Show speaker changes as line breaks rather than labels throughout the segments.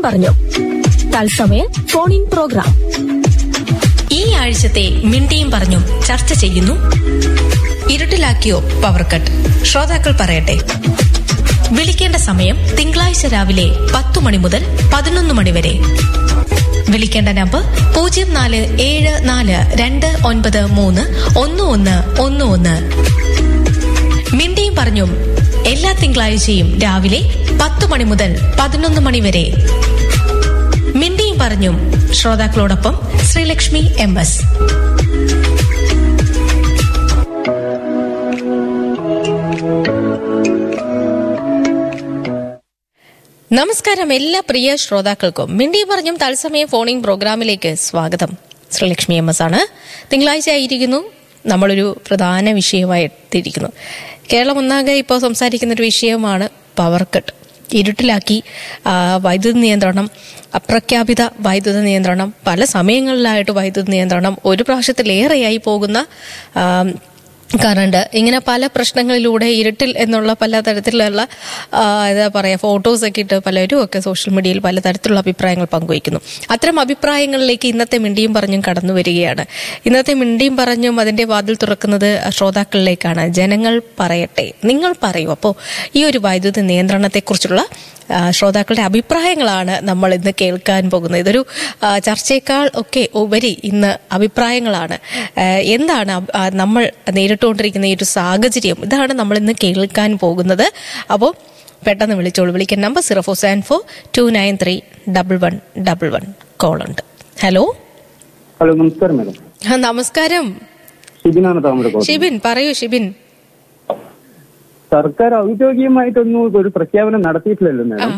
മിണ്ടിയും പറഞ്ഞു തത്സമയ phone in programme
ഈ ആഴ്ചത്തെ മിണ്ടിയും പറഞ്ഞും ചർച്ച ചെയ്യുന്നു ഇരുട്ടിലാക്കിയോ പവർ കട്ട് ശ്രോതാക്കൾ പറയട്ടെ വിളിക്കേണ്ട സമയം തിങ്കളാഴ്ച രാവിലെ പത്തു മണി മുതൽ പതിനൊന്ന് മണി വരെ വിളിക്കേണ്ട നമ്പർ പൂജ്യം നാല് ഏഴ് നാല് രണ്ട് ഒൻപത് മൂന്ന് ഒന്ന് ഒന്ന് ഒന്ന് ഒന്ന് മിണ്ടിയും പറഞ്ഞും എല്ലാ തിങ്കളാഴ്ചയും രാവിലെ പത്തു മണി മുതൽ പതിനൊന്ന് മണി വരെ മിണ്ടിയും പറഞ്ഞും ശ്രോതാക്കളോടൊപ്പം ശ്രീലക്ഷ്മി എം എസ് നമസ്കാരം എല്ലാ പ്രിയ ശ്രോതാക്കൾക്കും മിണ്ടി പറഞ്ഞും തത്സമയം ഫോണിംഗ് പ്രോഗ്രാമിലേക്ക് സ്വാഗതം ശ്രീലക്ഷ്മി എം എസ് ആണ് തിങ്കളാഴ്ച ആയിരിക്കുന്നു നമ്മളൊരു പ്രധാന വിഷയമായി എത്തിയിരിക്കുന്നു കേരളം ഒന്നാകെ ഇപ്പോൾ സംസാരിക്കുന്ന ഒരു വിഷയമാണ് പവർ കട്ട് ഇരുട്ടിലാക്കി ആ, വൈദ്യുതി നിയന്ത്രണം അപ്രഖ്യാപിത വൈദ്യുത നിയന്ത്രണം പല സമയങ്ങളിലായിട്ട് വൈദ്യുതി നിയന്ത്രണം ഒരു പ്രാവശ്യത്തിലേറെയായി പോകുന്ന ആ, കറണ്ട് ഇങ്ങനെ പല പ്രശ്നങ്ങളിലൂടെ ഇരുട്ടിൽ എന്നുള്ള പല തരത്തിലുള്ള ആ, എന്താ പറയാ ഫോട്ടോസ് ഒക്കെ ഇട്ട് പലരും ഒക്കെ സോഷ്യൽ മീഡിയയിൽ പലതരത്തിലുള്ള അഭിപ്രായങ്ങൾ പങ്കുവയ്ക്കുന്നു അത്തരം അഭിപ്രായങ്ങളിലേക്ക് ഇന്നത്തെ മിണ്ടിയും പറഞ്ഞും കടന്നു വരികയാണ് ഇന്നത്തെ മിണ്ടിയും പറഞ്ഞും അതിന്റെ വാതിൽ തുറക്കുന്നത് ശ്രോതാക്കളിലേക്കാണ് ജനങ്ങൾ പറയട്ടെ നിങ്ങൾ പറയൂ അപ്പോൾ ഈ ഒരു വൈദ്യുതി നിയന്ത്രണത്തെക്കുറിച്ചുള്ള ആ, ശ്രോതാക്കളുടെ അഭിപ്രായങ്ങളാണ് നമ്മൾ ഇന്ന് കേൾക്കാൻ പോകുന്നത് ഇതൊരു ആ, ചർച്ചയേക്കാൾ ഒക്കെ ഉപരി ഇന്ന് അഭിപ്രായങ്ങളാണ് ആ, എന്താണ് അഭ്- ആ, നമ്മൾ നേരിട്ടുകൊണ്ടിരിക്കുന്ന ഈ ഒരു സാഹചര്യം ഇതാണ് നമ്മൾ ഇന്ന് കേൾക്കാൻ പോകുന്നത് അപ്പോൾ പെട്ടെന്ന് വിളിച്ചോളൂ വിളിക്കാൻ number zero four seven four two nine three double one double one call ഉണ്ട് ഹലോ
ഹലോ നമസ്കാരം മാഡം
ആ, നമസ്കാരം
ഷിബിനാണ് താമരക്കോട്
ഷിബിൻ പറയൂ ഷിബിൻ
സർക്കാർ ഔദ്യോഗികമായിട്ടൊന്നും ഒരു പ്രഖ്യാപനം നടത്തിയിട്ടില്ലല്ലോ മാഡം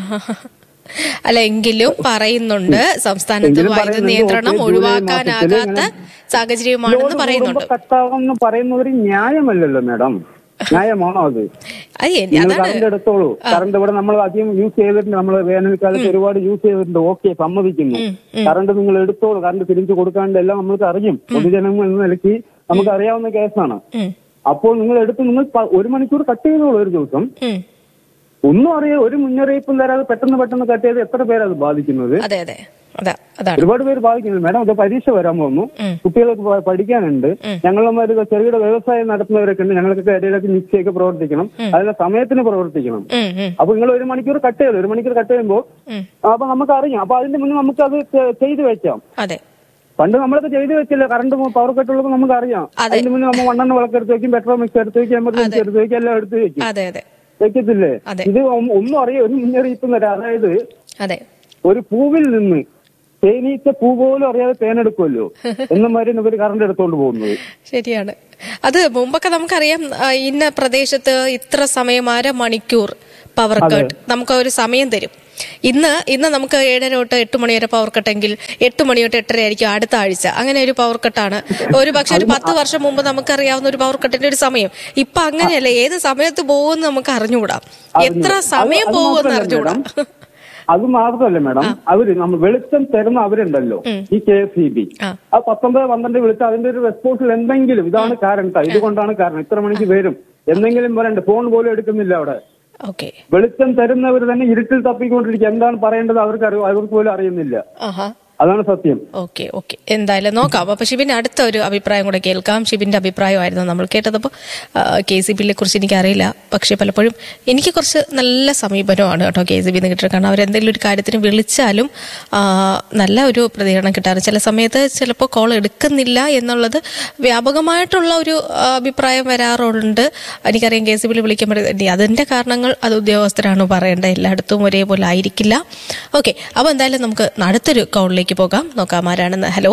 അല്ല എങ്കിലും പറയുന്നുണ്ട് സംസ്ഥാനത്ത്
എങ്കിലും
വൈദ്യുതി
പറയുന്നുണ്ട്,
നിയന്ത്രണം
ഓക്കേ, ജൂലൈ
ഒഴിവാക്കാനാകാത്ത
മാസത്തില്
സാഹചര്യമാണെന്ന് പറയുന്നുണ്ട്
കട്ടാവെന്ന് പറയുന്നത് ഒരു ന്യായമല്ലല്ലോ മാഡം ന്യായമാണോ അത്
അത് എ-
നിങ്ങൾ
അതാണ്
കറണ്ട് എടുത്തോളൂ കറണ്ട് ഇവിടെ നമ്മൾ അധികം യൂസ് ചെയ്തിട്ടുണ്ട് നമ്മൾ വേനൽക്കാലത്ത് ഒരുപാട് യൂസ് ചെയ്തിട്ടുണ്ട് ഓക്കെ സമ്മതിക്കുന്നു കറണ്ട് നിങ്ങൾ എടുത്തോളൂ കറണ്ട് തിരിച്ചു കൊടുക്കാണ്ട് എല്ലാം നമ്മൾക്ക് അറിയും പൊതുജനങ്ങൾ എന്ന നിലയ്ക്ക് നമുക്ക് അറിയാവുന്ന കേസാണ്
ഉം,
അപ്പോൾ നിങ്ങൾ എടുത്ത് നിങ്ങൾ പ- ഒരു മണിക്കൂർ കട്ട് ചെയ്തോളൂ ഒരു ദിവസം
ഉം.
ഒന്നും അറിയാം ഒരു മുന്നറിയിപ്പും തരാതെ പെട്ടെന്ന് പെട്ടെന്ന് കട്ട് ചെയ്ത് എത്ര പേര് അത് ബാധിക്കുന്നത്
അതെ അതെ അതാ അതാണ്
ഒരുപാട് പേര് ബാധിക്കുന്നുണ്ട് മാഡം അത് പരീക്ഷ വരാൻ പോകുന്നു
ഉം.
കുട്ടികൾക്ക് പ- പഠിക്കാനുണ്ട് ഞങ്ങളമാര് ചെറുകിട വ്യവസായം നടത്തുന്നവരൊക്കെ ഉണ്ട് ഞങ്ങൾക്കൊക്കെ ഇടയിലൊക്കെ മിക്സിയൊക്കെ പ്രവർത്തിക്കണം അതിന്റെ സമയത്തിന് പ്രവർത്തിക്കണം
ഉം, ഉം,
അപ്പൊ നിങ്ങൾ ഒരു മണിക്കൂർ കട്ട് ചെയ്തു ഒരു മണിക്കൂർ കട്ട് ചെയ്യുമ്പോൾ
ഉം.
അപ്പൊ നമുക്ക് അറിയാം അപ്പൊ അതിന്റെ മുന്നേ നമുക്ക് അത് ചെ- ചെയ്തു വെക്കാം
അതെ
പണ്ട് നമ്മളൊക്കെ ചെയ്തു വെച്ചില്ല കറണ്ട് പവർ കട്ട് ഉള്ളപ്പോൾ നമുക്ക് അറിയാം
അതെ.
അതിന്റെ മുന്നേ നമ്മൾ മണ്ണെണ്ണ വിളക്കെടുത്ത് വെക്കും പെട്രോൾ മിക്സ് എടുത്ത് വെക്കും എമർജൻസി എടുത്ത് വെക്കും എല്ലാം എടുത്ത് വെക്കും
അതെ അതെ
വെക്കത്തില്ലേ
അതെ.
ഇത് ഒ- ഒന്നും അറിയാം ഒരു മുന്നറിയിപ്പും തരാം അതായത്
അതെ
ഒരു പൂവിൽ നിന്ന് തേനീച്ച പൂ പോലും അറിയാതെ തേനെടുക്കുമല്ലോ എന്ന മാതിരി ഇവര് കറണ്ട് എടുത്തോണ്ട് പോകുന്നത്
ശരിയാണ് അത് മുമ്പൊക്കെ നമുക്കറിയാം ആ, ഇന്ന പ്രദേശത്ത് ഇത്ര സമയം അര മണിക്കൂർ പവർ കട്ട് നമുക്ക് ഒരു സമയം തരും ഇന്ന് ഇന്ന് നമുക്ക് ഏഴര തൊട്ട് എട്ട് മണി വരെ പവർ കട്ടെങ്കിൽ എട്ട് മണി തൊട്ട് എട്ടര ആയിരിക്കും അടുത്ത ആഴ്ച അങ്ങനെ ഒരു പവർ കട്ടാണ് ഒരു പക്ഷെ ഒരു പത്ത് വർഷം മുമ്പ് നമുക്കറിയാവുന്ന ഒരു പവർ കട്ടിന്റെ ഒരു സമയം ഇപ്പൊ അങ്ങനെയല്ല ഏത് സമയത്ത് പോകുമെന്ന് നമുക്ക് അറിഞ്ഞൂടാ എത്ര സമയം
അത്
പോകുമെന്ന്
മാത്രമല്ല
അറിഞ്ഞൂടാ
മാഡം, അത് മാത്രമല്ല മാഡം അവര് നമ്മൾ വെളിച്ചം തരുന്ന അവരുണ്ടല്ലോ ഈ കെ എസ് ഇ ബി
ആ.
ആ പത്തൊമ്പത് പന്ത്രണ്ട് വിളിച്ച് അതിന്റെ ഒരു റെസ്പോൺസിൽ എന്തെങ്കിലും ഇതാണ് കാരണം ട്ടോ, ഇതുകൊണ്ടാണ് കാരണം ഇത്ര മണിക്ക് വരും എന്തെങ്കിലും പറയണ്ട ഫോൺ പോലും എടുക്കുന്നില്ല അവിടെ
ഓക്കെ
വെളിച്ചം തരുന്നവർ തന്നെ ഇരുട്ടിൽ തപ്പിക്കൊണ്ടിരിക്കുക എന്താണ് പറയേണ്ടത് അവർക്ക് അറിയ അവർക്ക് പോലും അറിയുന്നില്ല
ആഹാ
അതാണ് സത്യം
ഓക്കെ ഓക്കെ എന്തായാലും നോക്കാം അപ്പൊ ഷിബിന്റെ അടുത്ത ഒരു അഭിപ്രായം കൂടെ കേൾക്കാം ഷിബിന്റെ അഭിപ്രായമായിരുന്നു നമ്മൾ കേട്ടതപ്പോൾ കെ സി ബില്ലെ കുറിച്ച് എനിക്കറിയില്ല പക്ഷെ പലപ്പോഴും എനിക്ക് കുറച്ച് നല്ല സമീപനമാണ് കേട്ടോ കെ സി ബി കിട്ടുന്നത് കാരണം അവരെന്തെങ്കിലും ഒരു കാര്യത്തിന് വിളിച്ചാലും ആ, നല്ല ഒരു പ്രതികരണം കിട്ടാറ് ചില സമയത്ത് ചിലപ്പോൾ കോൾ എടുക്കുന്നില്ല എന്നുള്ളത് വ്യാപകമായിട്ടുള്ള ഒരു ആ, അഭിപ്രായം വരാറുണ്ട് എനിക്കറിയാം കെ സി ബിയിൽ വിളിക്കുമ്പോൾ അതിന്റെ കാരണങ്ങൾ അത് ഉദ്യോഗസ്ഥരാണ് പറയേണ്ടത് എല്ലായിടത്തും ഒരേപോലെ ആയിരിക്കില്ല ഓക്കെ അപ്പോൾ എന്തായാലും നമുക്ക് അടുത്തൊരു കോളിലേക്ക് പോകാം നോക്കാം ആരാണെന്ന് ഹലോ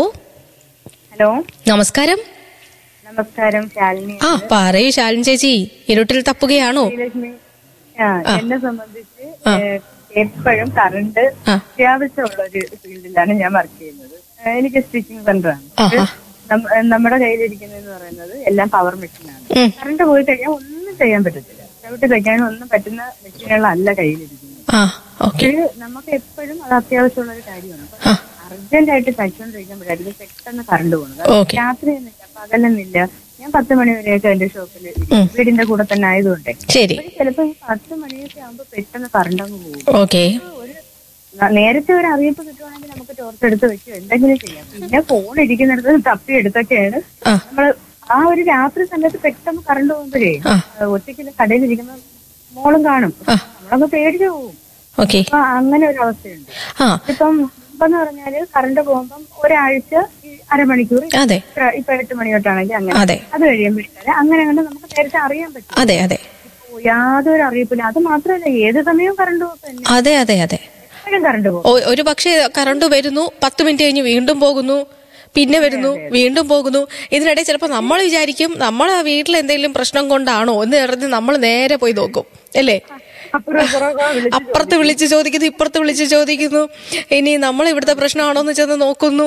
ഹലോ
നമസ്കാരം
നമസ്കാരം ശാലിനി
ആ പറയൂ ശാലിൻ ചേച്ചി ഇരുട്ടിൽ തപ്പുകയാണോ
ശ്രീലക്ഷ്മി ആ എന്നെ സംബന്ധിച്ച്
ആ.
ഏഹ്, എപ്പോഴും കറണ്ട്
ആ.
അത്യാവശ്യമുള്ള ഒരു ഫീൽഡിലാണ് ഞാൻ വർക്ക് ചെയ്യുന്നത് ഏഹ്, എനിക്ക് സ്റ്റിച്ചിങ് സെന്ററാണ്
ആഹാ.
നമ്മ- നമ്മുടെ കയ്യിലിരിക്കുന്നതെന്ന് പറയുന്നത് എല്ലാം പവർ മെഷീനാണ്
ഉം.
കറണ്ട് പോയി കഴിഞ്ഞാൽ ഒന്നും ചെയ്യാൻ പറ്റത്തില്ല ചവിട്ടി തയ്ക്കാനും ഒന്നും പറ്റുന്ന മെഷീനുകളല്ല കയ്യിലിരിക്കുന്നത്
ആ ഓക്കെ
ഇത് നമുക്ക് എപ്പോഴും അത് അത്യാവശ്യമുള്ള ഒരു കാര്യമാണ്
ആ.
അർജന്റ് ആയിട്ട് തയ്ച്ചുകൊണ്ടിരിക്കുമ്പോഴായിരിക്കും പെട്ടെന്ന് കറണ്ട് പോകുന്നത്
ഓക്കെ
രാത്രി എന്നില്ല പകലെന്നില്ല ഞാൻ പത്ത് മണി വരെയൊക്കെ എന്റെ ഷോപ്പിൽ വീടിന്റെ കൂടെ തന്നെ ആയതുകൊണ്ട്
ശരി
ചിലപ്പോ ഈ പത്ത് മണിയൊക്കെ ആകുമ്പോ പെട്ടെന്ന് കറണ്ട് അങ്ങ് പോകും
ഓക്കെ
ഒരു ന- നേരത്തെ ഒരു അറിയിപ്പ് കിട്ടുവാണെങ്കിൽ നമുക്ക് ടോർച്ച് എടുത്ത് വെച്ച് എന്തെങ്കിലും ചെയ്യാം പിന്നെ ഫോൺ ഇരിക്കുന്നിടത്ത് തപ്പി എടുത്തൊക്കെയാണ്
ആ.
നമ്മൾ ആ ഒരു രാത്രി സമയത്ത് പെട്ടെന്ന് കറണ്ട് പോകുമ്പോഴേ
ആ.
ഒറ്റയ്ക്ക് കടയിൽ ഇരിക്കുമ്പോൾ മോളും കാണും നമ്മളങ്ങ് പേടിച്ചു പോകും
ഓക്കെ
അപ്പൊ അങ്ങനെ ഒരു അവസ്ഥയുണ്ട്
ആ
ഇപ്പം ഇപ്പെന്ന് പറഞ്ഞാല് കറണ്ട് പോകുമ്പം ഒരാഴ്ച ഈ അരമണിക്കൂർ
അതെ
ഇത്ര ഇപ്പൊ എട്ട് മണി തൊട്ടാണെങ്കിൽ അങ്ങനെ
അതെ
അത് കഴിയുമ്പോഴത്തേക്ക് അങ്ങനെ അങ്ങനെ നമുക്ക് നേരത്തെ അറിയാൻ പറ്റും
അതെ അതെ
ഇപ്പൊ യാതൊരു അറിയിപ്പില്ല അത് മാത്രമല്ല ഏത് സമയവും കറണ്ട് പോകും തന്നെ
അതെ അതെ അതെ
എപ്പോഴും കറണ്ട് പോകും
ഒ- ഒരു പക്ഷേ കറണ്ട് വരുന്നു പത്ത് മിനിറ്റ് കഴിഞ്ഞ് വീണ്ടും പോകുന്നു പിന്നെ വരുന്നു വീണ്ടും പോകുന്നു ഇതിനിടെ ചിലപ്പോൾ നമ്മൾ വിചാരിക്കും നമ്മളെ വീട്ടിൽ എന്തെങ്കിലും പ്രശ്നം കൊണ്ടാണോ എന്ന് പറഞ്ഞ് നമ്മൾ നേരെ പോയി നോക്കും അല്ലേ
അപ്പുറം ഇപ്പുറമൊക്കെ വിളിച്ച്
അപ്പുറത്ത് വിളിച്ച് ചോദിക്കുന്നു ഇപ്പുറത്ത് വിളിച്ച് ചോദിക്കുന്നു ഇനി നമ്മൾ ഇവിടുത്തെ പ്രശ്നമാണോ എന്ന് ചെന്ന് നോക്കുന്നു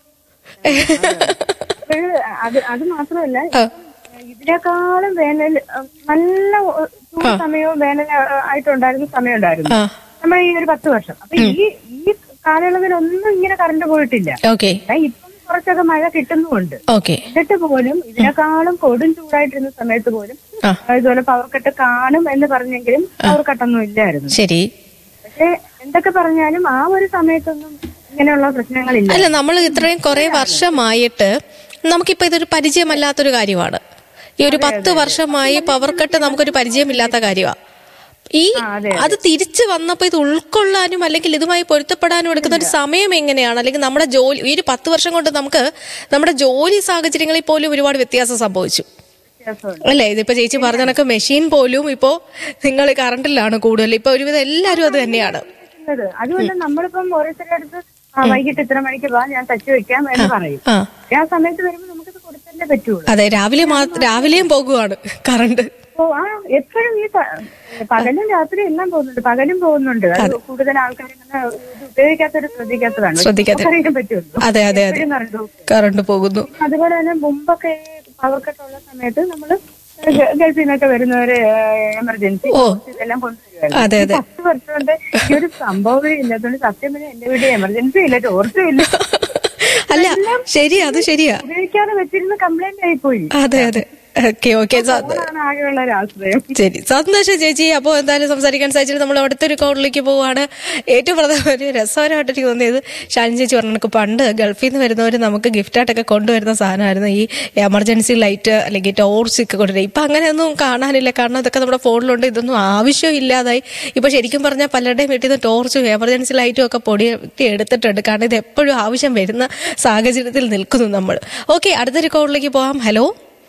അപ്പോഴ് അത് അത് മാത്രമല്ല
ആ,
ഇതിനേക്കാളും വേനൽ അഹ് നല്ല ഒ- ചൂട് സമയവും വേനൽ അഹ് ആയിട്ടുണ്ടായിരുന്ന സമയം ഉണ്ടായിരുന്നു
ആ
നമ്മൾ ഈ ഒരു പത്ത് വർഷം അപ്പൊ ഈ ഈ കാലയളവിലൊന്നും ഇങ്ങനെ കറണ്ട് പോയിട്ടില്ല
ഓക്കെ
എന്നാ ഇപ്പം കുറച്ചൊക്കെ മഴ കിട്ടുന്നുമുണ്ട്
ഓക്കെ
എന്നിട്ട് പോലും ഇതിനേക്കാളും കൊടും ചൂടായിട്ടിരുന്ന സമയത്ത് പോലും
ആ
ഇതുപോലെ പവർ കട്ട് കാണും എന്ന് പറഞ്ഞെങ്കിലും പവർ കട്ടൊന്നും ഇല്ലായിരുന്നു
ശരി
പക്ഷെ എന്തൊക്കെ പറഞ്ഞാലും ആ ഒരു സമയത്തൊന്നും ഇങ്ങനെയുള്ള പ്രശ്നങ്ങളില്ല
അല്ല നമ്മൾ ഇത്രയും കുറെ വർഷമായിട്ട് നമുക്കിപ്പോ ഇതൊരു പരിചയമല്ലാത്തൊരു കാര്യമാണ് ഈ ഒരു പത്ത് വർഷമായി പവർ കട്ട് നമുക്കൊരു പരിചയമില്ലാത്ത കാര്യമാണ് ഈ അത് തിരിച്ചു വന്നപ്പോ ഇത് ഉൾക്കൊള്ളാനും അല്ലെങ്കിൽ ഇതുമായി പൊരുത്തപ്പെടാനും എടുക്കുന്ന ഒരു സമയം എങ്ങനെയാണ് അല്ലെങ്കിൽ നമ്മുടെ ജോലി ഈ ഒരു പത്ത് വർഷം കൊണ്ട് നമുക്ക് നമ്മുടെ ജോലി സാഹചര്യങ്ങളിൽ പോലും ഒരുപാട് വ്യത്യാസം സംഭവിച്ചു
വ്യത്യാസമുണ്ട്
അല്ലേ ഇതിപ്പോ ചേച്ചി പറഞ്ഞ കണക്ക് മെഷീൻ പോലും ഇപ്പോ നിങ്ങൾ കറണ്ടിലാണ് കൂടുതൽ ഇപ്പൊ ഒരുവിധം എല്ലാവരും അത് തന്നെയാണ്
ഉള്ളത്. അതുകൊണ്ട് നമ്മളിപ്പം ഓരോരുത്തരുടെ അടുത്ത് ആ, വൈകിട്ട് ഇത്ര മണിക്ക് വാ ഞാൻ തച്ചു വെക്കാം എന്ന് പറയും
ആ
ആ സമയത്ത് വരുമ്പോൾ നമുക്കിത് കൊടുത്തല്ലേ പറ്റുള്ളൂ
അതെ രാവിലെ മാ- രാവിലെയും പോകുവാണ് കറണ്ട്
ഓ ആ എപ്പോഴും ഈ പ- പകലും രാത്രി എല്ലാം പോകുന്നുണ്ട് പകലും പോകുന്നുണ്ട് അത് കൂടുതൽ ആൾക്കാർ ഇങ്ങനെ ഇത് ഉപയോഗിക്കാത്തൊരു ശ്രദ്ധിക്കാത്തതാണ്
ശ്രദ്ധിക്കാത്ത-
നമുക്ക് അറിയാൻ പറ്റുമല്ലോ
അതെ അതെ അതെ
എപ്പോഴും കറണ്ട് പോകും.
കറണ്ട് പോകുന്നു
അതുപോലെ തന്നെ മുമ്പൊക്കെ പവർ കട്ട് ഉള്ള സമയത്ത് നമ്മള് ഗ- ഗൾഫിൽ നിന്നൊക്കെ വരുന്നവര് എമർജൻസി
ഓ.
ഇതെല്ലാം കൊണ്ടുവരുമായിരുന്നു
അതെ അതെ
പത്ത് വർഷം കൊണ്ട് ഈ ഒരു സംഭവമേ ഇല്ലാത്തതുകൊണ്ട് സത്യം പറഞ്ഞാൽ എന്റെ വീട്ടിൽ എമർജൻസി ഇല്ല ടോർച്ചും ഇല്ല
അല്ല ശരി അത് ശരിയാ
ഉപയോഗിക്കാതെ വെച്ചിരുന്ന കംപ്ലൈന്റ് ആയിപ്പോയി
അതെ അതെ ഓക്കെ ഓക്കെ
അതാണ് ആകെയുള്ള ഒരു ആശ്രയം
ശരി സന്തോഷം ചേച്ചി അപ്പോൾ എന്തായാലും സംസാരിക്കാൻ സാധിച്ചിട്ട് നമ്മൾ അടുത്തൊരു കോളിലേക്ക് പോവാണ് ഏറ്റവും പ്രധാന ഒരു രസകരമായിട്ട് എനിക്ക് തോന്നിയത് ഷാനി ചേച്ചി പറഞ്ഞ കണക്ക് പണ്ട് ഗൾഫിൽ നിന്ന് വരുന്നവർ നമുക്ക് ഗിഫ്റ്റായിട്ടൊക്കെ കൊണ്ടുവരുന്ന സാധനമായിരുന്നു ഈ എമർജൻസി ലൈറ്റ് അല്ലെങ്കിൽ ടോർച്ച് ഒക്കെ കൊണ്ടുവരിക ഇപ്പം അങ്ങനെയൊന്നും കാണാനില്ല കാരണം ഇതൊക്കെ നമ്മുടെ ഫോണിലുണ്ട് ഇതൊന്നും ആവശ്യമില്ലാതായി ഇപ്പൊ ശരിക്കും പറഞ്ഞാൽ പലരുടെയും വീട്ടിൽ നിന്ന് ടോർച്ചും എമർജൻസി ലൈറ്റും ഒക്കെ പൊടി എടുത്തിട്ടുണ്ട് കാരണം ഇത് എപ്പോഴും ആവശ്യം വരുന്ന സാഹചര്യത്തിൽ നിൽക്കുന്നു നമ്മൾ ഓക്കെ അടുത്തൊരു കോളിലേക്ക് പോകാം ഹലോ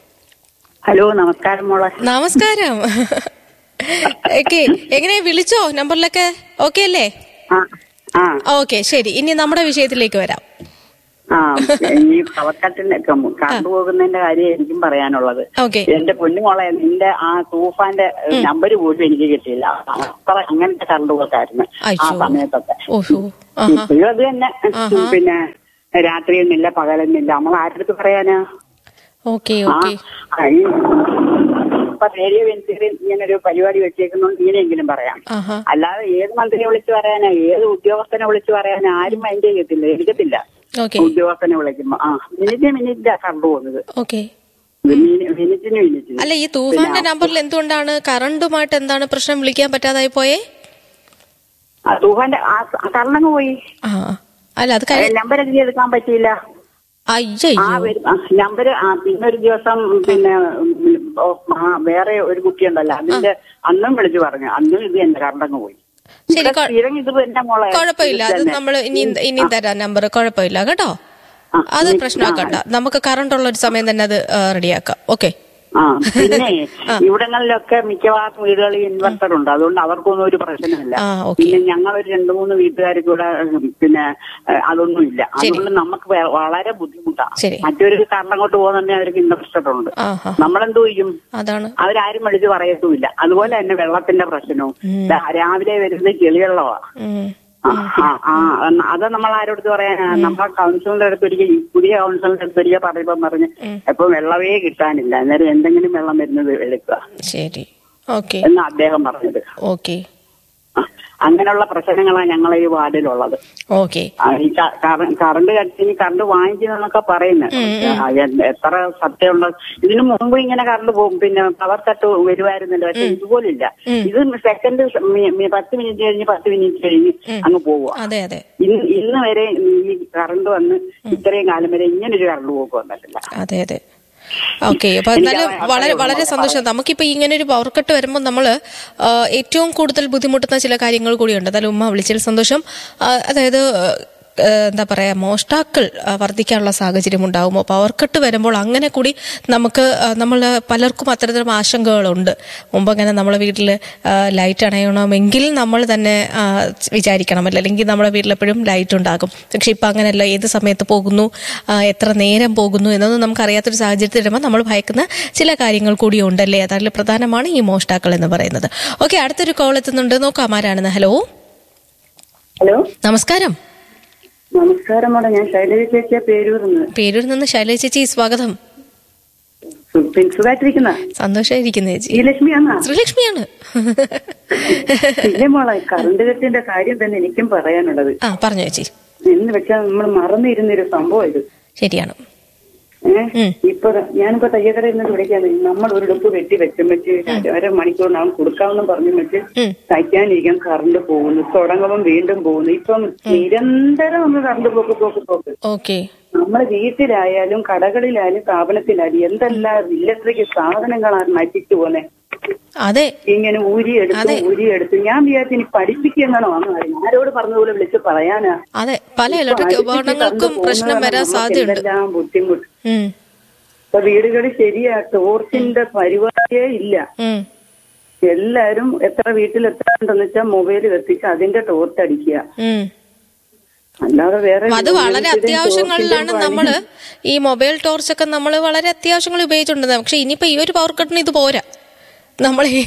ഹലോ നമസ്കാരം മോളെ
നമസ്കാരം ഓക്കെ എങ്ങനെ വിളിച്ചോ നമ്പറിലൊക്കെ ഓക്കെ അല്ലേ
ആ ആ
ഓക്കെ ശരി ഇനി നമ്മുടെ വിഷയത്തിലേക്ക് വരാം
ആ ഈ പവക്കത്തിന്റെ കണ്ടുപോകുന്നതിന്റെ കാര്യം എനിക്കും പറയാനുള്ളത്
ഓക്കെ
എന്റെ പൊന്നുമോളെ നിന്റെ ആ തൂഫാന്റെ നമ്പർ പോലും എനിക്ക് കിട്ടിയില്ല അത്ര അങ്ങനത്തെ കറണ്ട് പോക്കായിരുന്നു ആ
അയ്യോ.
സമയത്തൊക്കെ
ഓഹോ ആഹാ
ഇപ്പോഴും അത് തന്നെ പിന്നെ രാത്രിയൊന്നുമില്ല പകലൊന്നുമില്ല നമ്മൾ ആരുടെ പറയാനാ
ഓക്കെ
ആ
ഓക്കെ
ആ, ഈ ഇപ്പൊ റേഡിയോ വെഞ്ചിൽ ഇങ്ങനെ ഒരു പരിപാടി വെച്ചേക്കുന്നോണ്ട് ഇങ്ങനെയെങ്കിലും പറയാം
ആഹാ
അല്ലാതെ ഏത് മന്ത്രിയെ വിളിച്ചു പറയാനാ ഏത് ഉദ്യോഗസ്ഥനെ വിളിച്ചു പറയാനാ ആരും മൈൻഡ് ചെയ്യത്തില്ല എടുക്കത്തില്ല
ഓക്കെ
ഉദ്യോഗസ്ഥനെ വിളിക്കുമ്പോ ആ മിനിറ്റ് മിനിറ്റാ കറണ്ട് പോകുന്നത്
ഓക്കെ
മിനി- മിനിറ്റിന് മിനിറ്റിന്
അല്ല ഈ തൂഫാന്റെ നമ്പറിൽ എന്തുകൊണ്ടാണ് കറണ്ടുമായിട്ട് എന്താണ് പ്രശ്നം വിളിക്കാൻ പറ്റാതായി പോയേ
ആ തൂഫാന്റെ ആ കറണ്ടങ്ങ് പോയി
ആ അല്ല അത് കഴി
നമ്പർ എനിക്ക് എടുക്കാൻ പറ്റിയില്ല
അയ്യോ
ആ വരും നമ്പർ ആ പിന്നെ ഒരു ദിവസം പിന്നെ ഉം, ഓ, ആ വേറെ ഒരു കുട്ടിയുണ്ടല്ലോ അതിന്റെ അന്നും വിളിച്ചു പറഞ്ഞു അന്നും ഇത് എന്റെ കറണ്ടങ്ങ് പോയി
ശരി
ഇവിടെ
കൊ-
സ്ഥിരം ഇത് തന്നെ മോളെ
കുഴപ്പമില്ല അത്
ഇത് തന്നെ.
നമ്മൾ ഇനി ഇനി തരാം നമ്പർ കുഴപ്പമില്ല കേട്ടോ
ആ,
അത്
ഇനി-
പ്രശ്നമാക്കണ്ട നമുക്ക് കറണ്ട് ഉള്ള ഒരു സമയം തന്നെ അത് റെഡിയാക്കാം ഓക്കെ
ആ പിന്നെ ഇവിടങ്ങളിലൊക്കെ മിക്കവാറും വീടുകളിൽ ഇൻവെർട്ടർ ഉണ്ട് അതുകൊണ്ട് അവർക്കൊന്നും ഒരു പ്രശ്നമില്ല
ആ ഓക്കെ
പിന്നെ ഞങ്ങൾ ഒരു രണ്ടു മൂന്ന് വീട്ടുകാർക്ക് ഇവിടെ ഉം, പിന്നെ ഏഹ്, അതൊന്നും ഇല്ല അതുകൊണ്ട് നമുക്ക് വേ- വളരെ ബുദ്ധിമുട്ടാണ്
ശരി.
മറ്റൊരു കാരണം അങ്ങോട്ട് പോകുന്നുണ്ടെങ്കിൽ അവർക്ക് ഇൻവെർട്ടർ ഉണ്ട്
ആ ഹാ
നമ്മളെന്തോ ചെയ്യും
അതാണ്
അവരാരും വിളിച്ച് പറയത്തുമില്ല അതുപോലെ തന്നെ വെള്ളത്തിന്റെ പ്രശ്നവും
ഉം.
ദാ രാവിലെ വരുന്നത് ചെളിവെള്ളമാ
ഉം.
ആ, ആ, ആ, എന്നാ അത് നമ്മൾ ആരോടുത്ത് പറയാനാ നമ്മളെ കൗൺസിലിന്റെ അടുത്ത് ഒരിക്കൽ ഈ പുതിയ കൗൺസിലിന്റെ അടുത്ത് ഒരിക്കൽ പറയുമ്പോ പറഞ്ഞ് ഇപ്പൊ വെള്ളമേ കിട്ടാനില്ല അന്നേരം എന്തെങ്കിലും വെള്ളം വരുന്നത് എടുക്കുക
ശരി ഓക്കെ
എന്ന് അദ്ദേഹം പറഞ്ഞത്
ഓക്കെ
ആ, അങ്ങനെയുള്ള പ്രശ്നങ്ങളാണ് ഞങ്ങളെ ഈ വാർഡിലുള്ളത്
ഓക്കെ
ആ, ഈ ക- കറ- കറണ്ട് കട്ടിന് കറണ്ട് വാങ്ങിക്കുന്നൊക്കെ പറയുന്നത് ആ, എ- എത്ര സത്യമുള്ള ഇതിനു മുമ്പ് ഇങ്ങനെ കറണ്ട് പോകും പിന്നെ പവർ കട്ട് വരുമായിരുന്നല്ലോ പക്ഷെ ഇതുപോലില്ല ഇത് സെക്കൻഡ് പത്ത് മിനിറ്റ് കഴിഞ്ഞ് പത്ത് മിനിറ്റ് കഴിഞ്ഞ് അങ്ങ് പോവുക
അതെ അതെ
ഇന്ന് ഇന്ന് വരെ ഈ കറണ്ട് വന്ന് ഇത്രയും കാലം വരെ ഇങ്ങനൊരു കറണ്ട് പോക്ക് വന്നിട്ടില്ല
അതെ അതെ ഓക്കെ അപ്പൊ എന്നാലും വളരെ വളരെ സന്തോഷം നമുക്കിപ്പോ ഇങ്ങനെ ഒരു പവർ കട്ട് വരുമ്പോൾ നമ്മൾ ഏറ്റവും കൂടുതൽ ബുദ്ധിമുട്ടുന്ന ചില കാര്യങ്ങൾ കൂടിയുണ്ട് എന്നാലും ഉമ്മ വിളിച്ചതിൽ സന്തോഷം ആ, അതായത് ആ, എന്താ പറയാ മോഷ്ടാക്കൾ ആ, വർദ്ധിക്കാനുള്ള സാഹചര്യം ഉണ്ടാകുമോ പവർ കട്ട് വരുമ്പോൾ അങ്ങനെ കൂടി നമുക്ക് നമ്മൾ പലർക്കും അത്തരത്തിലും ആശങ്കകളുണ്ട് മുമ്പ് അങ്ങനെ നമ്മളെ വീട്ടിൽ ലൈറ്റ് അണയണമെങ്കിൽ നമ്മൾ തന്നെ ആ, വിചാരിക്കണമല്ലോ അല്ലെങ്കിൽ നമ്മുടെ വീട്ടിൽ എപ്പോഴും ലൈറ്റ് ഉണ്ടാകും പക്ഷെ ഇപ്പം അങ്ങനെയല്ല ഏത് സമയത്ത് പോകുന്നു ആ, എത്ര നേരം പോകുന്നു എന്നൊന്നും നമുക്ക് അറിയാത്തൊരു സാഹചര്യത്തിൽ വരുമ്പോൾ നമ്മൾ ഭയക്കുന്ന ചില കാര്യങ്ങൾ കൂടി ഉണ്ടല്ലേ അതിൽ പ്രധാനമാണ് ഈ മോഷ്ടാക്കൾ എന്ന് പറയുന്നത് ഓക്കെ അടുത്തൊരു കോൾ എത്തുന്നുണ്ട് നോക്കാം ആരാണെന്ന് ഹലോ
ഹലോ
നമസ്കാരം
നമസ്കാരം മോളെ ഞാൻ ശൈലജ ചേച്ചിയ പേരൂർന്ന്
പേരൂരിൽ നിന്ന് ശൈലജ ചേച്ചി സ്വാഗതം
സുഖമായിട്ടിരിക്കുന്ന
സന്തോഷമായിരിക്കുന്നു ചേച്ചി
ഈ ലക്ഷ്മിയാന്നാ
ശ്രീലക്ഷ്മിയാണ്
പിന്നെ മോളെ കറണ്ട് കട്ടിന്റെ കാര്യം തന്നെ എനിക്കും പറയാനുള്ളത്
ആ പറഞ്ഞു ചേച്ചി
എന്ന് വെച്ചാൽ നമ്മൾ മറന്നിരുന്നൊരു സംഭവം ഇത്
ശരിയാണ്
ഏഹ്
ഉം.
ഇപ്പൊ ഞാൻ ഇപ്പൊ തയ്യക്കടയിൽ നിന്ന് വിളിക്കാണ് നമ്മൾ ഒരു ഉടുപ്പ് വെട്ടി വെച്ചും വെച്ച് അര മണിക്കൂറിനകം കൊടുക്കാമെന്നും പറഞ്ഞു വെച്ച്
ഉം.
തയ്ക്കാനിരിക്കാൻ കറണ്ട് പോകുന്നു തുടങ്ങുമ്പോൾ വീണ്ടും പോകുന്നു ഇപ്പം നിരന്തരം ഒന്ന് കറണ്ട് പോക്ക് പോക്ക് പോക്ക്
ഓക്കെ
നമ്മുടെ വീട്ടിലായാലും കടകളിലായാലും സ്ഥാപനത്തിലായാലും എന്തെല്ലാം ഇലക്ട്രിക് സാധനങ്ങളാണ് നശിച്ചു പോന്നെ
അതെ
ഇങ്ങനെ ഊരിയെടുത്ത് ഊരിയെടുത്ത് ഞാൻ വിചാരിച്ചു ഇനി പഠിപ്പിക്കുന്നതാണോ എന്ന് ആരോട് പറഞ്ഞതുപോലെ വിളിച്ച് പറയാനാ
അതെ പല ഇലക്ട്രിക് ഉപകരണങ്ങൾക്കും പ്രശ്നം വരാൻ സാധ്യതയുണ്ട്
എന്തെല്ലാം ബുദ്ധിമുട്ട്
ഉം,
ഇപ്പൊ വീടുകളിൽ ശരിയാ ടോർച്ചിന്റെ പരിപാടിയേ ഇല്ല
ഉം.
എല്ലാരും എത്ര വീട്ടിൽ എത്ര ഉണ്ടെന്ന് വെച്ചാൽ മൊബൈൽ കത്തിച്ച് അതിന്റെ ടോർച്ച് അടിക്കുക
ഉം.
അല്ലാതെ വേറെ
അത് വളരെ അത്യാവശ്യങ്ങളിലാണ് നമ്മൾ ഈ മൊബൈൽ ടോർച്ചൊക്കെ നമ്മൾ വളരെ അത്യാവശ്യങ്ങൾ ഉപയോഗിച്ചിട്ടുണ്ട് പക്ഷെ ഇനിയിപ്പോ ഈ ഒരു പവർ കട്ടിന് ഇത് പോരാ നമ്മൾ ഈ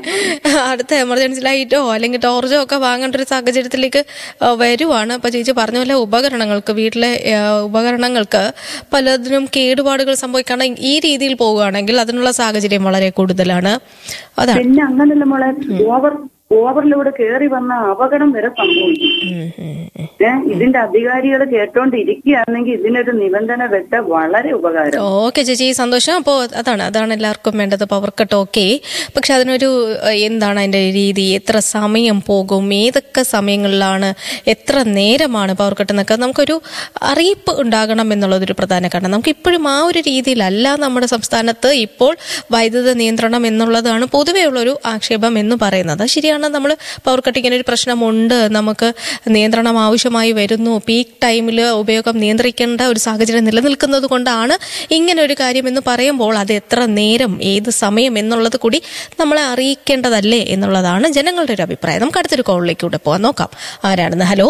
അടുത്ത എമർജൻസി ലൈറ്റോ അല്ലെങ്കിൽ ടോർച്ചോ ഒക്കെ വാങ്ങേണ്ട ഒരു സാഹചര്യത്തിലേക്ക് ആ, വരുവാണ് അപ്പൊ ചേച്ചി പറഞ്ഞ പോലെ ഉപകരണങ്ങൾക്ക് വീട്ടിലെ ആ, ഉപകരണങ്ങൾക്ക് പലതിനും കേടുപാടുകൾ സംഭവിക്കണം ഈ രീതിയിൽ പോവുകയാണെങ്കിൽ അതിനുള്ള സാഹചര്യം വളരെ കൂടുതലാണ് അതാണ്
പിന്നെ അങ്ങനല്ല മോളെ ഓവർ ഓവറിലൂടെ കയറി വന്ന അപകടം വരെ സംഭവിക്കും
ഉം, ഉം, ഉം.
ഏ ഇതിന്റെ അധികാരികൾ കേട്ടോണ്ടിരിക്കുകയാണെങ്കിൽ ഇതിനൊരു നിബന്ധന വെച്ച വളരെ ഉപകാരം
ഓക്കെ ചേച്ചി സന്തോഷം അപ്പോൾ അതാണ് അതാണ് എല്ലാവർക്കും വേണ്ടത് പവർ കട്ട് ഓക്കെ പക്ഷെ അതിനൊരു ഏഹ്, എന്താണ് അതിന്റെ രീതി എത്ര സമയം പോകും ഏതൊക്കെ സമയങ്ങളിലാണ് എത്ര നേരമാണ് പവർ കട്ട് എന്നൊക്കെ നമുക്കൊരു അറിയിപ്പ് ഉണ്ടാകണം എന്നുള്ളതൊരു പ്രധാന കാരണം നമുക്ക് ഇപ്പോഴും ആ ഒരു രീതിയിലല്ല നമ്മുടെ സംസ്ഥാനത്ത് ഇപ്പോൾ വൈദ്യുത നിയന്ത്രണം എന്നുള്ളതാണ് പൊതുവേ ഉള്ളൊരു ആക്ഷേപം എന്ന് പറയുന്നത് ശരിയാണ് നമ്മൾ പവർ കട്ട് ഇങ്ങനെ ഒരു പ്രശ്നമുണ്ട് നമുക്ക് നിയന്ത്രണം ആവശ്യമായി വരുന്നു പീക്ക് ടൈമിൽ ഉപയോഗം നിയന്ത്രിക്കേണ്ട ഒരു സാഹചര്യം നിലനിൽക്കുന്നത് കൊണ്ടാണ് ഇങ്ങനെ ഒരു കാര്യം എന്ന് പറയുമ്പോൾ അത് എത്ര നേരം ഏത് സമയം എന്നുള്ളത് കൂടി നമ്മളെ അറിയിക്കേണ്ടതല്ലേ എന്നുള്ളതാണ് ജനങ്ങളുടെ ഒരു അഭിപ്രായം നമുക്ക് അടുത്തൊരു കോളിലേക്ക് കൂടെ പോകാൻ നോക്കാം ആരാണെന്ന് ഹലോ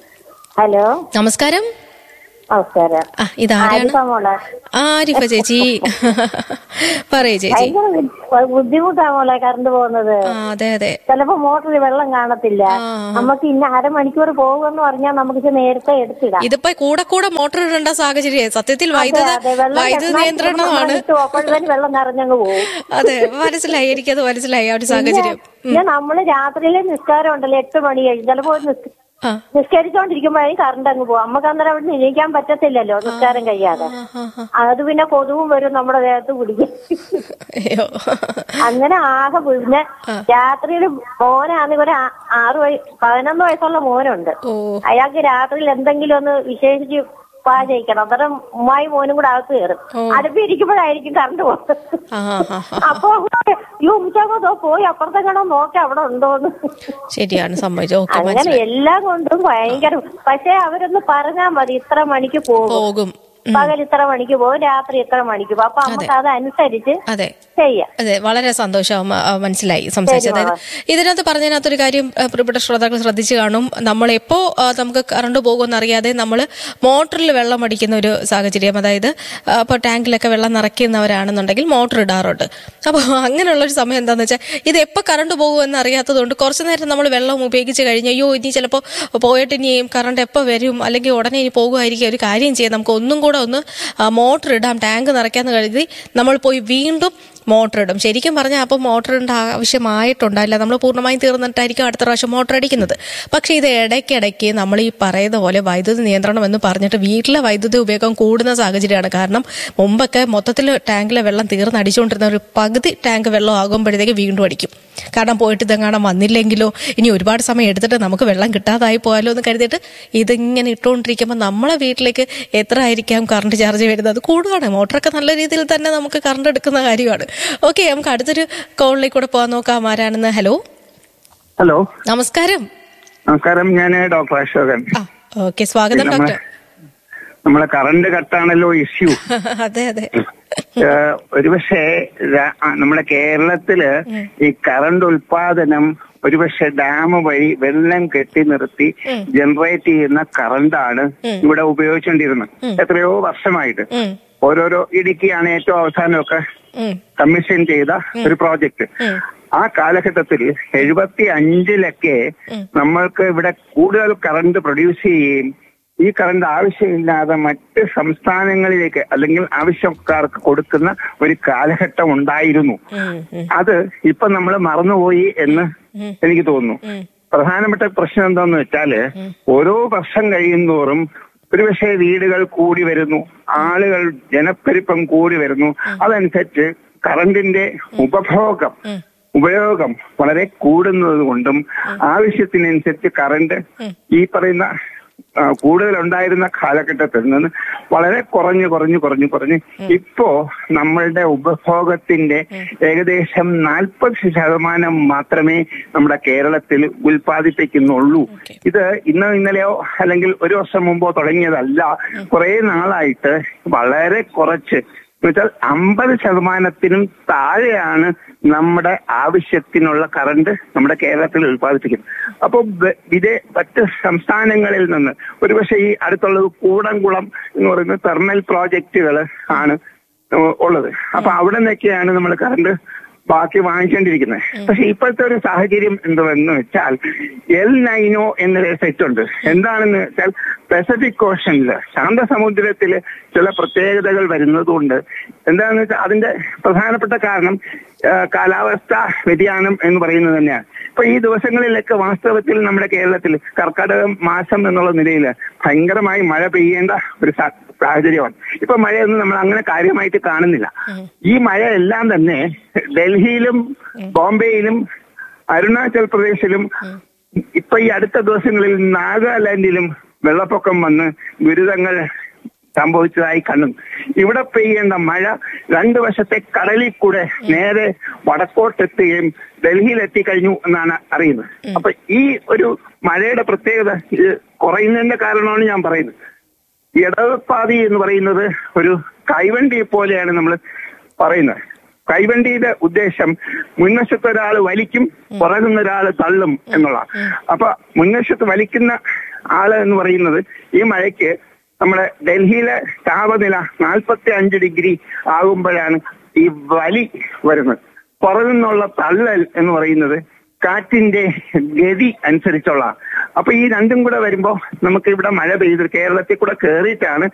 ഹലോ
നമസ്കാരം
നമസ്കാരം
ആ ഇതാരാണ്
ആരിഫ മോളെ
ആരിഫ ചേച്ചി പറയൂ ചേച്ചി
ഭയങ്കര ബു- ബുദ്ധിമുട്ടാ മോളെ കറണ്ട് പോകുന്നത്
ആ അതെ അതെ
ചിലപ്പോ മോട്ടറിൽ വെള്ളം കാണത്തില്ല നമുക്ക് ഇന്ന അരമണിക്കൂർ പോകുമെന്ന് പറഞ്ഞാൽ നമുക്ക് ഇത് നേരത്തെ എടുത്തിടാം
ഇതിപ്പോ കൂടെ കൂടെ മോട്ടോർ ഇടേണ്ട സാഹചര്യം സത്യത്തിൽ വൈദ്യുത
അതെ, വെള്ളം
വൈദ്യുത
കെട്ടണം,
നിയന്ത്രണമാണ്
നമ്മൾ ഇട്ടു, അപ്പോഴത്തേന് വെള്ളം നിറഞ്ഞങ്ങ് പോകും
അതെ മനസ്സിലായി എനിക്കത് മനസ്സിലായി ആ ഒരു സാഹചര്യം
പിന്നെ നമ്മള് രാത്രിയിലെ നിസ്കാരം ഉണ്ടല്ലോ എട്ട് മണി കഴിഞ്ഞ് ചിലപ്പോ നിസ്-
ആ
നിസ്കരിച്ചോണ്ടിരിക്കുമ്പോഴേ കറണ്ട് അങ്ങ് പോകും നമുക്ക് അന്നേരം അവിടെ എണീക്കാൻ പറ്റത്തില്ലല്ലോ നിസ്കാരം കഴിയാതെ
ആ, ആ.
അത് പിന്നെ കൊതുവും വരും നമ്മുടെ ദേഹത്ത് പിടിക്കും
അയ്യോ
അങ്ങനെ ആകെ പിന്നെ രാത്രിയിൽ മോനാണെങ്കിൽ ഒരു ആ- ആറ് വയ പതിനൊന്ന് വയസ്സുള്ള മോനുണ്ട്
ഓ
അയാൾക്ക് രാത്രിയിൽ എന്തെങ്കിലും ഒന്ന് വിശേഷിച്ച് പാചയിക്കണം അന്നേരം ഉമ്മായി മോനും കൂടെ അകത്ത് കയറും അടുപ്പിരിക്കുമ്പോഴായിരിക്കും കറണ്ട് പോകുന്നത്
ആ ആ, ആ.
അപ്പൊ ഈ ഉച്ചക്കോ പോയി അപ്പുറത്തെങ്ങണോ നോക്കി അവിടെ ഉണ്ടോന്ന്
ശരിയാണ് സമ്മതിച്ചു ഓക്കെ
അങ്ങനെ
മനസ്സിലായി
എല്ലാം കൊണ്ടും ഭയങ്കര പക്ഷെ അവരൊന്ന് പറഞ്ഞാൽ മതി ഇത്ര മണിക്ക് പോകും
പോകും
പകൽ ഇത്ര മണിക്ക് പോകും രാത്രി ഇത്ര മണിക്ക് പോകും അപ്പൊ നമുക്ക് അതനുസരിച്ച്
അതെ
ചെയ്യാം
അതെ വളരെ സന്തോഷം ആ, മനസ്സിലായി സംസാരിച്ചത് അതായത് ഇതിനകത്ത് പറഞ്ഞതിനകത്തൊരു കാര്യം ആ, പ്രിയപ്പെട്ട ശ്രോതാക്കൾ ശ്രദ്ധിച്ചു കാണും നമ്മൾ എപ്പോ ആ, നമുക്ക് കറണ്ട് പോകുമെന്ന് അറിയാതെ നമ്മൾ മോട്ടറിൽ വെള്ളം അടിക്കുന്ന ഒരു സാഹചര്യം അതായത് ഇപ്പോൾ ടാങ്കിലൊക്കെ വെള്ളം നിറയ്ക്കുന്നവരാണെന്നുണ്ടെങ്കിൽ മോട്ടർ ഇടാറുണ്ട് അപ്പോൾ അങ്ങനെയുള്ള ഒരു സമയം എന്താണെന്ന് വെച്ചാൽ ഇത് എപ്പോൾ കറണ്ട് പോകുമെന്ന് അറിയാത്തതുകൊണ്ട് കുറച്ച് നേരം നമ്മൾ വെള്ളം ഉപയോഗിച്ച് കഴിഞ്ഞ് അയ്യോ ഇനി ചിലപ്പോൾ പോയിട്ട് ഇനി കറണ്ട് എപ്പോൾ വരും അല്ലെങ്കിൽ ഉടനെ ഇനി പോകുമായിരിക്കും ഒരു കാര്യം ചെയ്യാം നമുക്ക് ഒന്നും കൂടെ ഒന്ന് മോട്ടർ ഇടാം ടാങ്ക് നിറയ്ക്കാന്ന് കരുതി നമ്മൾ പോയി വീണ്ടും മോട്ടർ ഇടും ശരിക്കും പറഞ്ഞാൽ അപ്പോൾ മോട്ടർ ഇടേണ്ട ആവശ്യമായിട്ടുണ്ടായില്ല നമ്മൾ പൂർണ്ണമായും തീർന്നിട്ടായിരിക്കും അടുത്ത പ്രാവശ്യം മോട്ടർ അടിക്കുന്നത് പക്ഷേ ഇത് ഇടയ്ക്കിടയ്ക്ക് നമ്മൾ ഈ പറയുന്ന പോലെ വൈദ്യുതി നിയന്ത്രണം എന്ന് പറഞ്ഞിട്ട് വീട്ടിലെ വൈദ്യുതി ഉപയോഗം കൂടുന്ന സാഹചര്യമാണ് കാരണം മുമ്പൊക്കെ മൊത്തത്തിൽ ടാങ്കിലെ വെള്ളം തീർന്ന് അടിച്ചുകൊണ്ടിരുന്ന ഒരു പകുതി ടാങ്ക് വെള്ളം ആകുമ്പോഴത്തേക്ക് വീണ്ടും അടിക്കും കാരണം പോയിട്ട് ഇതെങ്ങാണം വന്നില്ലെങ്കിലോ ഇനി ഒരുപാട് സമയം എടുത്തിട്ട് നമുക്ക് വെള്ളം കിട്ടാതായി പോയാലോ എന്ന് കരുതിയിട്ട് ഇതിങ്ങനെ ഇട്ടുകൊണ്ടിരിക്കുമ്പോൾ നമ്മളെ വീട്ടിലേക്ക് എത്ര ആയിരിക്കാം കറണ്ട് ചാർജ് വരുന്നത് അത് കൂടുകയാണ് മോട്ടറൊക്കെ നല്ല രീതിയിൽ തന്നെ നമുക്ക് കറണ്ട് എടുക്കുന്ന കാര്യമാണ് ഓക്കെ നമുക്ക് അടുത്തൊരു കോളിലേക്ക് കൂടെ പോകാൻ നോക്കാം ആരാണെന്ന് ഹലോ
ഹലോ
നമസ്കാരം
നമസ്കാരം ഞാൻ ഡോക്ടർ അശോകൻ
ആ ഓക്കെ സ്വാഗതം
നമ്മ-
ഡോക്ടർ
നമ്മളെ കറണ്ട് കട്ടാണല്ലോ ഇഷ്യൂ
അതെ അതെ
ഒരുപക്ഷെ ര- ആ, നമ്മുടെ കേരളത്തില് ഈ കറണ്ട് ഉൽപാദനം ഒരുപക്ഷെ ഡാം വഴി വെള്ളം കെട്ടി നിർത്തി ജനറേറ്റ് ചെയ്യുന്ന കറണ്ടാണ് ഇവിടെ ഉപയോഗിച്ചുകൊണ്ടിരുന്നത് എത്രയോ വർഷമായിട്ട്
ഉം,
ഓരോരോ ഇടുക്കിയാണ് ഏറ്റവും അവസാനമൊക്കെ
ഉം,
കമ്മീഷൻ ചെയ്ത ഒരു പ്രോജക്റ്റ് ആ കാലഘട്ടത്തിൽ എഴുപത്തി അഞ്ചിലൊക്കെ നമ്മൾക്ക് ഇവിടെ കൂടുതൽ കറണ്ട് പ്രൊഡ്യൂസ് ചെയ്യുകയും ഈ കറണ്ട് ആവശ്യമില്ലാതെ മറ്റ് സംസ്ഥാനങ്ങളിലേക്ക് അല്ലെങ്കിൽ ആവശ്യക്കാർക്ക് കൊടുക്കുന്ന ഒരു കാലഘട്ടം ഉണ്ടായിരുന്നു
ഉം, ഉം,
അത് ഇപ്പൊ നമ്മൾ മറന്നുപോയി എന്ന് എനിക്ക് തോന്നുന്നു പ്രധാനപ്പെട്ട പ്രശ്നം എന്താന്ന് വെച്ചാല് ഓരോ വർഷം കഴിയുന്തോറും ഒരുപക്ഷെ വീടുകൾ കൂടി വരുന്നു ആളുകൾ ജനപ്പെരുപ്പം കൂടി വരുന്നു അതനുസരിച്ച് കറണ്ടിന്റെ ഉപഭോഗം ഉപയോഗം വളരെ കൂടുന്നത് കൊണ്ടും ആവശ്യത്തിനനുസരിച്ച് കറണ്ട് ഈ പറയുന്ന ആ, കൂടുതലുണ്ടായിരുന്ന കാലഘട്ടത്തിൽ നിന്ന് വളരെ കുറഞ്ഞു കുറഞ്ഞു കുറഞ്ഞു കുറഞ്ഞ് ഇപ്പോ നമ്മളുടെ ഉപഭോഗത്തിന്റെ ഏകദേശം നാൽപ്പത് ശതമാനം മാത്രമേ നമ്മുടെ കേരളത്തിൽ ഉൽപ്പാദിപ്പിക്കുന്നുള്ളൂ ഇത് ഇന്നോ ഇന്നലെയോ അല്ലെങ്കിൽ ഒരു വർഷം മുമ്പോ തുടങ്ങിയതല്ല കുറെ നാളായിട്ട് വളരെ കുറച്ച് എന്നുവെച്ചാൽ അമ്പത് ശതമാനത്തിനും താഴെയാണ് നമ്മുടെ ആവശ്യത്തിനുള്ള കറണ്ട് നമ്മുടെ കേരളത്തിൽ ഉൽപ്പാദിപ്പിക്കുന്നത് അപ്പോൾ ഇതേ മറ്റ് സംസ്ഥാനങ്ങളിൽ നിന്ന് ഒരുപക്ഷെ ഈ അടുത്തുള്ളത് കൂടംകുളം എന്ന് പറയുന്ന തെർമൽ പ്രോജക്റ്റുകൾ ആണ് ഉള്ളത് അപ്പൊ അവിടെ നിന്നൊക്കെയാണ് നമ്മൾ കറണ്ട് ബാക്കി വാങ്ങിച്ചുകൊണ്ടിരിക്കുന്നത് പക്ഷെ ഇപ്പോഴത്തെ ഒരു സാഹചര്യം എന്തുവെന്ന് വെച്ചാൽ എൽ നൈനോ എന്നൊരു സെറ്റ് ഉണ്ട് എന്താണെന്ന് വെച്ചാൽ പസഫിക് ഓഷനില് ശാന്തസമുദ്രത്തില് ചില പ്രത്യേകതകൾ വരുന്നതുകൊണ്ട് എന്താണെന്ന് വെച്ചാൽ അതിന്റെ പ്രധാനപ്പെട്ട കാരണം ആ, കാലാവസ്ഥാ വ്യതിയാനം എന്ന് പറയുന്നത് തന്നെയാണ് ഇപ്പൊ ഈ ദിവസങ്ങളിലൊക്കെ വാസ്തവത്തിൽ നമ്മുടെ കേരളത്തിൽ കർക്കടക മാസം എന്നുള്ള നിലയിൽ ഭയങ്കരമായി മഴ പെയ്യേണ്ട ഒരു സാ- സാഹചര്യമാണ് ഇപ്പൊ മഴയൊന്നും നമ്മൾ അങ്ങനെ കാര്യമായിട്ട് കാണുന്നില്ല ഈ മഴയെല്ലാം തന്നെ ഡൽഹിയിലും ബോംബെയിലും അരുണാചൽ പ്രദേശിലും ഇപ്പൊ ഈ അടുത്ത ദിവസങ്ങളിൽ നാഗാലാൻഡിലും വെള്ളപ്പൊക്കം വന്ന് ദുരിതങ്ങൾ സംഭവിച്ചതായി കണ്ടു ഇവിടെ പെയ്യേണ്ട മഴ രണ്ടു വശത്തെ കടലിൽ കൂടെ നേരെ വടക്കോട്ടെത്തുകയും ഡൽഹിയിൽ എത്തിക്കഴിഞ്ഞു എന്നാണ് അറിയുന്നത് അപ്പൊ ഈ ഒരു മഴയുടെ പ്രത്യേകത ഇത് കുറയുന്നതിന്റെ കാരണമാണ് ഞാൻ പറയുന്നത് ഇടവപ്പാതി എന്ന് പറയുന്നത് ഒരു കൈവണ്ടി പോലെയാണ് നമ്മൾ പറയുന്നത് കൈവണ്ടിയുടെ ഉദ്ദേശം മുൻവശത്ത് ഒരാൾ വലിക്കും പുറകുന്ന ഒരാൾ തള്ളും എന്നുള്ളതാണ് അപ്പൊ മുൻവശത്ത് വലിക്കുന്ന ആള് എന്ന് പറയുന്നത് ഈ മഴയ്ക്ക് നമ്മുടെ ഡൽഹിയിലെ താപനില നാൽപ്പത്തി അഞ്ച് ഡിഗ്രി ആകുമ്പോഴാണ് ഈ വലി വരുന്നത് പുറകുന്നുള്ള തള്ളൽ എന്ന് പറയുന്നത് കാറ്റിന്റെ ഗതി അനുസരിച്ചുള്ള അപ്പൊ ഈ രണ്ടും കൂടെ വരുമ്പോ നമുക്ക് ഇവിടെ മഴ പെയ്ത് കേരളത്തിൽ കൂടെ കയറിയിട്ടാണ്